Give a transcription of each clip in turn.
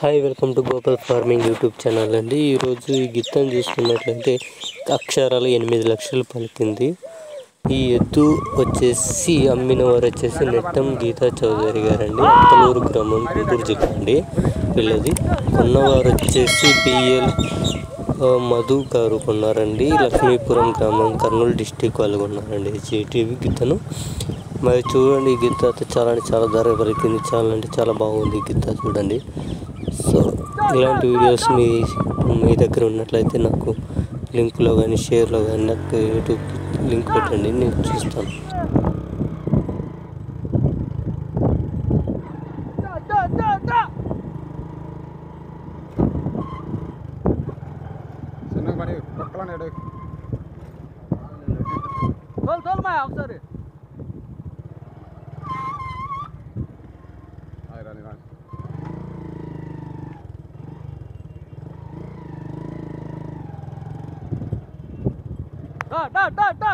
hi welcome to Gopal farming YouTube channel అండి ఈరోజు ఈ గిత్తను చూసుకున్నట్లయితే అక్షరాలు ఎనిమిది లక్షలు పలికింది ఈ ఎద్దు వచ్చేసి అమ్మిన వారు వచ్చేసి నెట్టం గీతా చౌదరి గారండి అత్తలూరు గ్రామం గుంటూరు జిల్లా అండి వీళ్ళది కొన్నవారు వచ్చేసి బిఎల్ మధు గారు కొన్నారండి లక్ష్మీపురం గ్రామం కర్నూలు డిస్టిక్ వాళ్ళు కొన్నారండి జీటీవీ గిత్తను మరి చూడండి ఈ గిత్త అయితే చాలా అంటే చాలా ధర పలికింది చాలా అంటే చాలా బాగుంది ఈ గిత్త చూడండి సో ఇలాంటి వీడియోస్ మీ మీ దగ్గర ఉన్నట్లయితే నాకు లింక్లో కానీ షేర్లో కానీ నాకు యూట్యూబ్ లింక్ పెట్టండి నేను చూస్తాను చిన్నగా పడి పక్కన నేడు తోలు తోలు మా ఒకసారి అది రాని రాని డా డా డా డా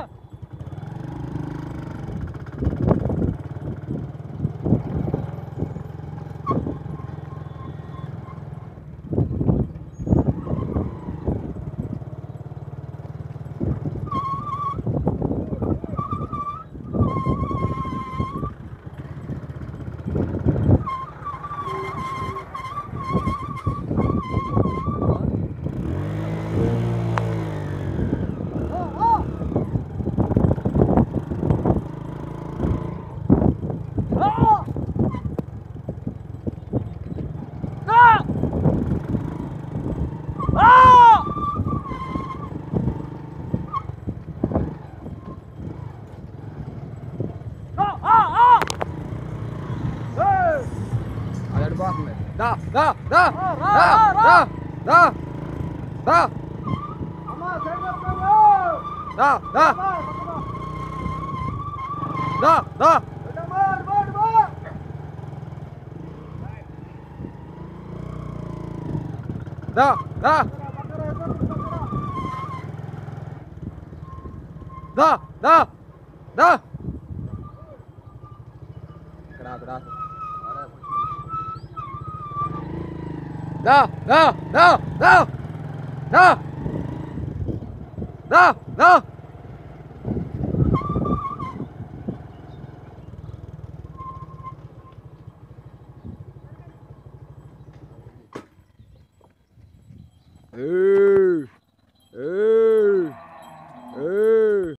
అది అడిపోతుంది దా దా దా దా దా దా దా దా దా దా దా దా దా దా దా దా ఇక్కడ ఇక్కడ దా దా దా దా దా దా దా